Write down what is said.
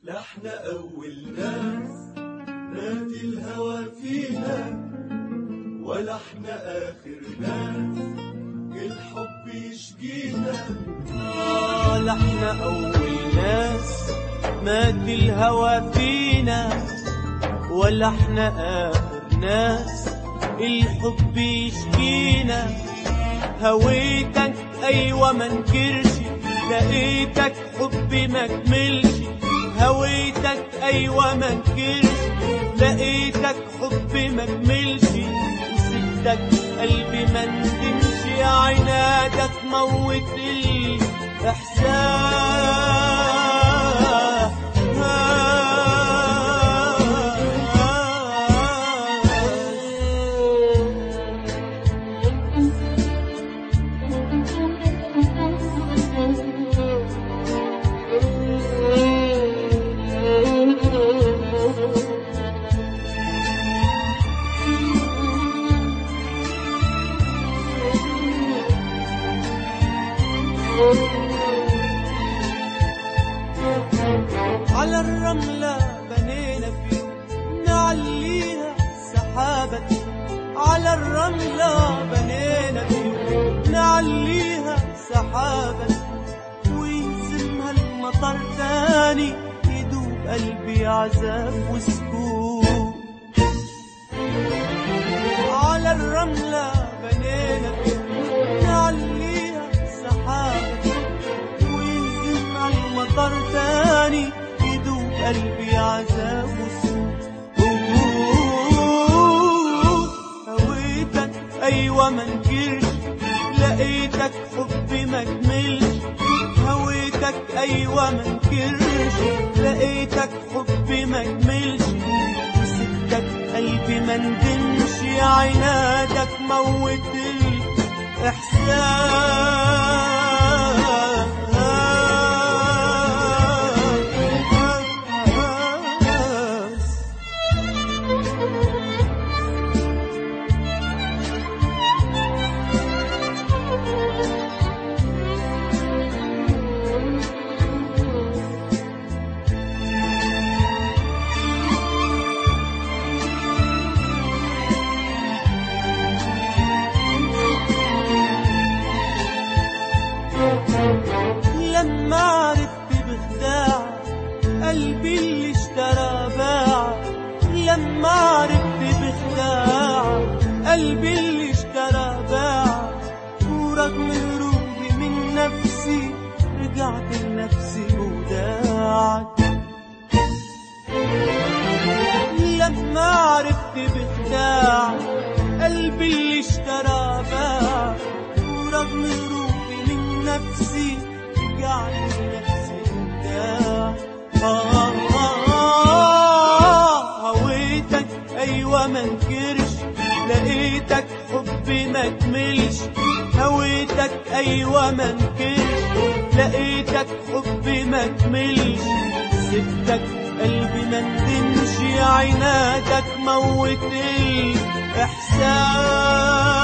ده احنا أول ناس مات الهوى فينا ولا احنا آخر ناس الحب يشجينا آه احنا أول ناس مات الهوى فينا ولا احنا آخر ناس الحب يشكينا هويتك أيوة منكرش لقيتك حبي مكملش هويتك أيوة منكرش لقيتك حبي مكملش وسبتك قلبي مندمش عنادك موت الإحساس على الرملة بنينا فيه نعليها سحابة على الرملة بنينا فيه نعليها سحابة ويهزمها المطر تاني يدوب قلبي عذاب وسكوت على الرملة بنينا فيه نعليها سحابة وينزل مع المطر تاني يدوب قلبي عذاب وسود هويتك ايوه منكرش لقيتك حبي مكملش هويتك ايوه منكرش لقيتك حبي مكملش وسبتك قلبي مندمش عنادك موت الإحساس لما عرفت بخداع قلبي اللي اشترى باع لما عرفت بخداع قلبي اللي اشترى باع ورغم هروبي من نفسي رجعت لنفسي وداعت لما عرفت بخداع قلبي اللي اشترى باع ورغم هروبي من نفسي رجعت لنفسي وداع آه آه آه هويتك أيوة منكرش لقيتك حبي مكملش هويتك أيوة منكرش لقيتك حبي مكملش سبتك قلبي مندمش عنادك موت الإحساس